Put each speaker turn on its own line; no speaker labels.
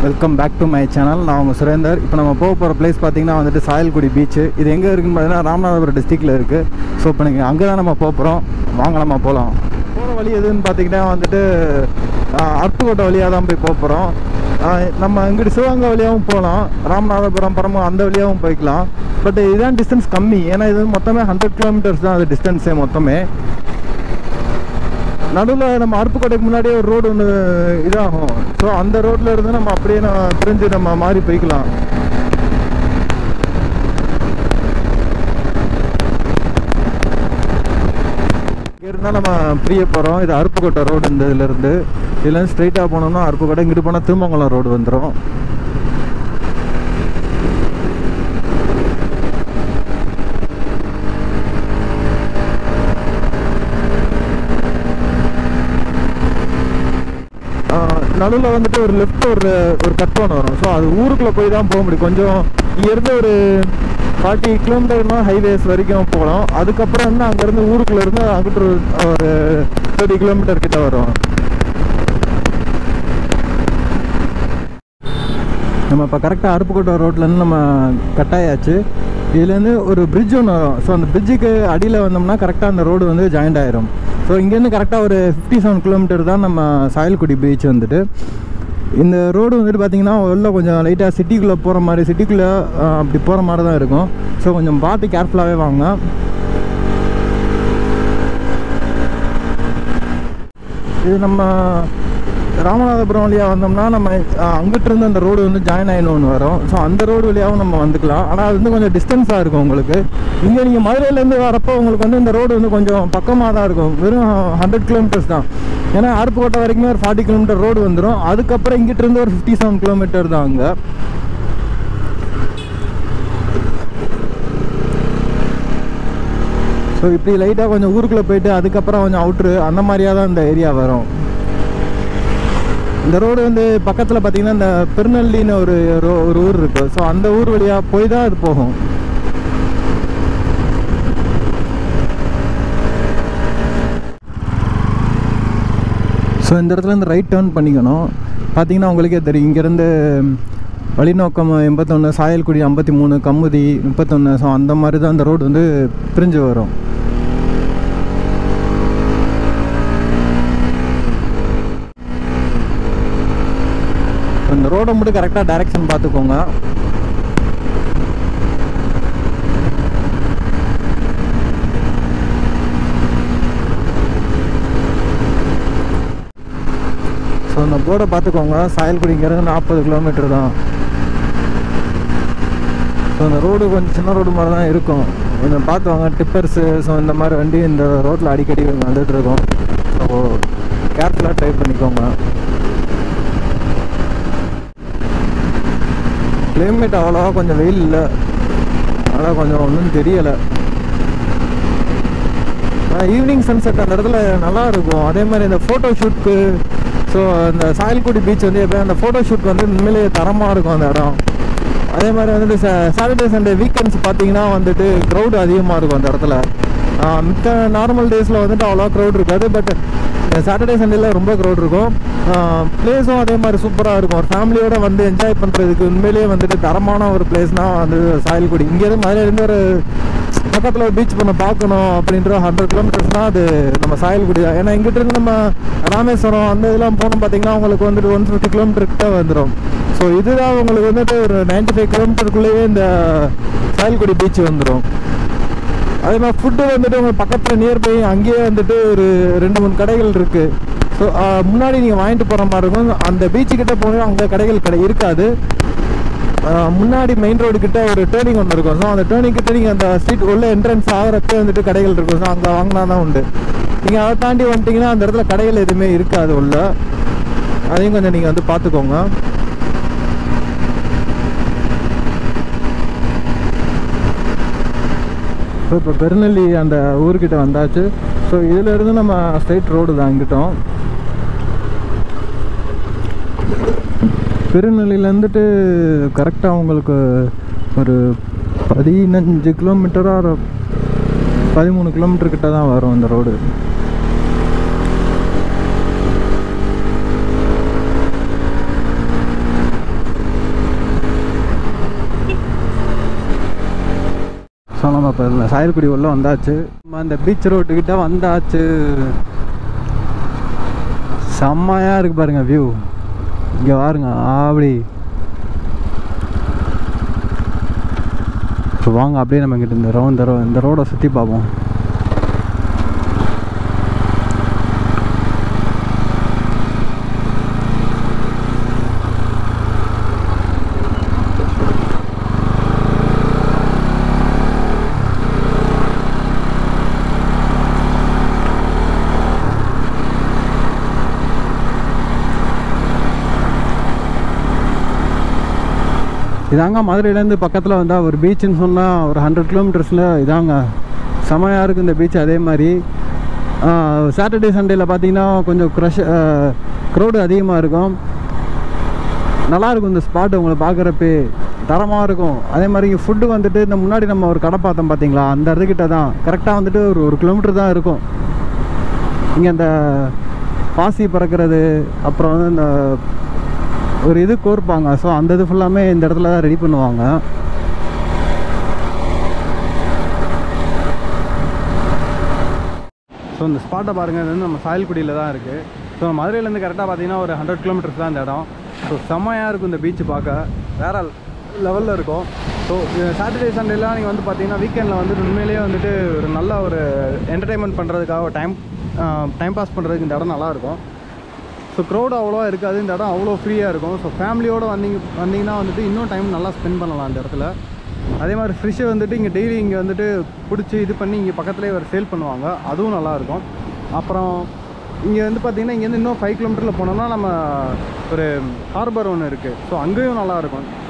welcome back to my channel நான் உங்கள் சுரேந்தர் இப்போ நம்ம போக போகிற பிளேஸ் பார்த்தீங்கன்னா வந்துட்டு சாயல்குடி பீச்சு இது எங்கே இருக்குன்னு பார்த்தீங்கன்னா ராமநாதபுரம் டிஸ்ட்ரிக்டில் இருக்குது ஸோ இப்போ நீங்கள் அங்கே தான் நம்ம போக போகிறோம் வாங்க நம்ம போகலாம் போகிற வழி எதுன்னு பார்த்தீங்கன்னா வந்துட்டு ஆஹ், அருப்புக்கோட்டை வழியாக தான் போய் போக போகிறோம் நம்ம இங்கிட்டு சிவகங்கை வழியாகவும் போகலாம் ராமநாதபுரம் பரமம் அந்த வழியாகவும் போய்க்கலாம் பட் இதுதான் டிஸ்டன்ஸ் கம்மி ஏன்னா இது வந்து மொத்தமே ஹண்ட்ரட் கிலோமீட்டர்ஸ் தான் அது டிஸ்டன்ஸே மொத்தமே நடுவில் நம்ம அருப்புக்கோட்டைக்கு முன்னாடியே ஒரு ரோடு ஒன்று இதாகும் ஸோ அந்த ரோட்ல இருந்து நம்ம அப்படியே நம்ம பிரிஞ்சு நம்ம மாறி போய்க்கலாம் இங்கே இருந்தால் நம்ம பிரிய போகிறோம் இது அருப்புக்கோட்டை ரோடு இந்த இதுலேருந்து இதுலேருந்து ஸ்ட்ரைட்டாக போனோம்னா அருப்புக்கோட்டை இங்கிட்டு போனால் திருமங்கலம் ரோடு வந்துடும் நடுவில் வந்துட்டு ஒரு லெஃப்ட் ஒரு ஒரு கட் ஒன்று வரும் ஸோ அது ஊருக்குள்ளே போய் தான் போக முடியும் கொஞ்சம் இங்கேருந்து ஒரு ஃபார்ட்டி கிலோமீட்டர்னா ஹைவேஸ் வரைக்கும் போகலாம் அதுக்கப்புறம் வந்து அங்கேருந்து ஊருக்குள்ளே இருந்து அங்கிட்டு ஒரு ஒரு தேர்ட்டி கிலோமீட்டர் கிட்ட வரும் நம்ம இப்போ கரெக்டாக அருப்புக்கோட்டை ரோட்லேருந்து நம்ம கட்டாயாச்சு இதுலேருந்து ஒரு பிரிட்ஜ் ஒன்று வரும் ஸோ அந்த பிரிட்ஜுக்கு அடியில் வந்தோம்னா கரெக்டாக அந்த ரோடு வந்து ஜாயிண்ட் ஆயிரும் ஸோ இங்கேருந்து கரெக்டாக ஒரு ஃபிஃப்டி செவன் கிலோமீட்டர் தான் நம்ம சாயல்குடி பீச் வந்துட்டு இந்த ரோடு வந்துட்டு பார்த்தீங்கன்னா உள்ள கொஞ்சம் லைட்டாக சிட்டிக்குள்ளே போகிற மாதிரி சிட்டிக்குள்ளே அப்படி போகிற மாதிரி தான் இருக்கும் ஸோ கொஞ்சம் பார்த்து கேர்ஃபுல்லாகவே வாங்க இது நம்ம ராமநாதபுரம் வழியாக வந்தோம்னா நம்ம அஹ், அங்கிட்டு இருந்து அந்த ரோடு வந்து ஜாயின் ஆயின் ஒன்று வரும் ஸோ அந்த ரோடு வழியாகவும் நம்ம வந்துக்கலாம் ஆனால் அது வந்து கொஞ்சம் டிஸ்டன்ஸாக இருக்கும் உங்களுக்கு இங்கே நீங்கள் மதுரையிலேருந்து வரப்போ உங்களுக்கு வந்து இந்த ரோடு வந்து கொஞ்சம் பக்கமாக தான் இருக்கும் வெறும் ஹண்ட்ரட் கிலோமீட்டர்ஸ் தான் ஏன்னா அருப்புக்கோட்டை வரைக்குமே ஒரு ஃபார்ட்டி கிலோமீட்டர் ரோடு வந்துடும் அதுக்கப்புறம் இங்கிட்டு இருந்து ஒரு ஃபிஃப்டி செவன் கிலோமீட்டர் தான் அங்கே ஸோ இப்படி லைட்டாக கொஞ்சம் ஊருக்குள்ளே போயிட்டு அதுக்கப்புறம் கொஞ்சம் அவுட்ரு அந்த மாதிரியாக தான் இந்த ஏரியா வரும் இந்த ரோடு வந்து பக்கத்தில் பார்த்தீங்கன்னா இந்த திருநெல்லின்னு ஒரு ரோ- ஒரு ஊர் இருக்கு ஸோ அந்த ஊர் வழியாக போய் தான் அது போகும் ஸோ இந்த இடத்துல இருந்து ரைட் டேர்ன் பண்ணிக்கணும் பார்த்தீங்கன்னா உங்களுக்கே தெரியும் இங்கேருந்து வழிநோக்கம் எண்பத்தொன்று சாயல்குடி ஐம்பத்தி மூணு கமுதி முப்பத்தொன்று ஸோ அந்த மாதிரி தான் இந்த ரோடு வந்து பிரிஞ்சு வரும் இந்த ரோடை மட்டும் கரெக்டாக டைரக்ஷன் பார்த்துக்கோங்க ஸோ இந்த போர்டை பார்த்துக்கோங்க சாயல்குடிங்கிறது நாற்பது கிலோமீட்டர் தான் ஸோ இந்த ரோடு கொஞ்சம் சின்ன ரோடு மாதிரி தான் இருக்கும் கொஞ்சம் பார்த்து வாங்க டிப்பர்ஸு ஸோ இந்த மாதிரி வண்டி இந்த ரோட்டில் அடிக்கடி வந்துட்டு இருக்கோம் ஸோ கேர்ஃபுல்லாக ட்ரை பண்ணிக்கோங்க கிளைமேட் அவ்வளோவா கொஞ்சம் வெயில் இல்லை அதனால் கொஞ்சம் ஒன்றும் தெரியலை ஈவினிங் சன்செட் அந்த இடத்துல நல்லா இருக்கும் அதே மாதிரி இந்த ஃபோட்டோ ஷூட்க்கு ஸோ அந்த சாயல்குடி பீச் வந்து எப்போ அந்த ஃபோட்டோ ஷூட் வந்து உண்மையிலேயே தரமாக இருக்கும் அந்த இடம் அதே மாதிரி வந்துட்டு சாட்டர்டே சண்டே வீக்கெண்ட்ஸ் பார்த்தீங்கன்னா வந்துட்டு க்ரௌடு அதிகமாக இருக்கும் அந்த இடத்துல ஆஹ் மித்த நார்மல் டேஸில் வந்துட்டு அவ்வளோ க்ரௌட் இருக்காது பட் சாட்டர்டே சண்டேல ரொம்ப க்ரௌட் இருக்கும் பிளேஸும் அதே மாதிரி சூப்பராக இருக்கும் ஒரு ஃபேமிலியோட வந்து என்ஜாய் பண்ணுறதுக்கு உண்மையிலேயே வந்துட்டு தரமான ஒரு பிளேஸ்னால் வந்து சாயல்குடி இங்கேருந்து மதுரையிலேருந்து ஒரு பக்கத்தில் ஒரு பீச் பண்ண பார்க்கணும் அப்படின்ற ஹண்ட்ரட் கிலோமீட்டர்ஸ் தான் அது நம்ம சாயல்குடி தான் ஏன்னா இங்கிட்ட இருந்து நம்ம ராமேஸ்வரம் அந்த இதெல்லாம் போனோம் பார்த்தீங்கன்னா உங்களுக்கு வந்துட்டு ஒன் ஃபிஃப்டி கிலோமீட்டர் கிட்ட வந்துடும் ஸோ இதுதான் உங்களுக்கு வந்துட்டு ஒரு 95 ஃபைவ் கிலோமீட்டருக்குள்ளேயே இந்த சாயல்குடி பீச் வந்துடும் அதே மாதிரி ஃபுட்டு வந்துட்டு உங்களுக்கு பக்கத்தில் நியர்பை அங்கேயே வந்துட்டு ஒரு ரெண்டு மூணு கடைகள் இருக்குது ஸோ முன்னாடி நீங்கள் வாங்கிட்டு போகிற மாதிரி இருக்கும் அந்த பீச்சு கிட்ட போனால் அங்கே கடைகள் கடை இருக்காது ஆஹ் முன்னாடி மெயின் ரோடு கிட்ட ஒரு டேர்னிங் ஒன்று இருக்கும் ஸோ அந்த டேர்னிங் கிட்ட நீங்கள் அந்த ஸ்ட்ரீட் உள்ள என்ட்ரன்ஸ் ஆகிறப்ப வந்துட்டு கடைகள் இருக்கும் ஸோ அங்கே வாங்கினா தான் உண்டு நீங்கள் அதை தாண்டி வந்துட்டீங்கன்னா அந்த இடத்துல கடைகள் எதுவுமே இருக்காது உள்ள அதையும் கொஞ்சம் நீங்கள் வந்து பார்த்துக்கோங்க ஸோ இப்போ பெருநெல்லி அந்த ஊர்கிட்ட வந்தாச்சு ஸோ இதிலேருந்து நம்ம ஸ்ட்ரைட் ரோடு தான் இங்கிட்டோம் பெருநெல்லியிலேருந்துட்டு கரெக்டாக உங்களுக்கு ஒரு பதினஞ்சு கிலோமீட்டராக பதிமூணு கிலோமீட்டர் கிட்ட தான் வரும் இந்த ரோடு ஸோ நம்ம இப்போ இந்த சாயல்குடி உள்ள வந்தாச்சு நம்ம அந்த பீச் ரோட்டுக்கிட்ட வந்தாச்சு செம்மையாக இருக்கு பாருங்க வியூ இங்கே பாருங்க அப்படி ஸோ வாங்க அப்படியே நம்ம இங்கிட்ட இந்த ரோ இந்த ரோ இந்த ரோடை சுற்றி பார்ப்போம் இதாங்க மதுரையிலேருந்து பக்கத்தில் வந்தால் ஒரு பீச்சுன்னு சொன்னால் ஒரு ஹண்ட்ரட் கிலோமீட்டர்ஸில் இதாங்க செமையாக இருக்குது இந்த பீச் அதே மாதிரி சாட்டர்டே சண்டேயில் பார்த்தீங்கன்னா கொஞ்சம் க்ரஷ் க்ரௌடு அதிகமாக இருக்கும் நல்லா இருக்கும் இந்த ஸ்பாட் உங்களை பார்க்குறப்பே தரமாக இருக்கும் அதே மாதிரி இங்கே ஃபுட்டு வந்துட்டு இந்த முன்னாடி நம்ம ஒரு கடை பார்த்தோம் பார்த்தீங்களா அந்த இடத்துக்கிட்ட தான் கரெக்டாக வந்துட்டு ஒரு ஒரு கிலோமீட்டர் தான் இருக்கும் இங்கே அந்த பாசி பறக்கிறது அப்புறம் வந்து இந்த ஒரு இது கோர்ப்பாங்க ஸோ அந்த இது ஃபுல்லாமே இந்த இடத்துல தான் ரெடி பண்ணுவாங்க ஸோ இந்த ஸ்பாட்டை பாருங்கள் இது வந்து நம்ம சாயல்குடியில் தான் இருக்குது ஸோ மதுரையிலேருந்து கரெக்டாக பார்த்தீங்கன்னா ஒரு ஹண்ட்ரட் கிலோமீட்டர்ஸ் தான் இந்த இடம் ஸோ செம்மையாக இருக்கும் இந்த பீச் பார்க்க வேற லெவலில் இருக்கும் ஸோ சாட்டர்டே சண்டேலாம் நீங்கள் வந்து பார்த்தீங்கன்னா வீக்கெண்டில் வந்து உண்மையிலேயே வந்துட்டு ஒரு நல்ல ஒரு என்டர்டைன்மெண்ட் பண்ணுறதுக்காக டைம் டைம் பாஸ் பண்ணுறதுக்கு இந்த இடம் நல்லாயிருக்கும் ஸோ க்ரௌடு அவ்வளோவா இருக்காது இந்த இடம் அவ்வளோ ஃப்ரீயாக இருக்கும் ஸோ ஃபேமிலியோடு வந்தீங்க வந்தீங்கன்னா வந்துட்டு இன்னும் டைம் நல்லா ஸ்பெண்ட் பண்ணலாம் அந்த இடத்துல அதே மாதிரி ஃபிஷ்ஷை வந்துட்டு இங்கே டெய்லி இங்கே வந்துட்டு பிடிச்சி இது பண்ணி இங்கே பக்கத்துலேயே ஒரு சேல் பண்ணுவாங்க அதுவும் நல்லாயிருக்கும் அப்புறம் இங்கே வந்து பார்த்திங்கன்னா இங்கேருந்து இன்னும் ஃபைவ் கிலோமீட்டரில் போனோம்னா நம்ம ஒரு ஹார்பர் ஒன்று இருக்குது ஸோ அங்கேயும் நல்லாயிருக்கும்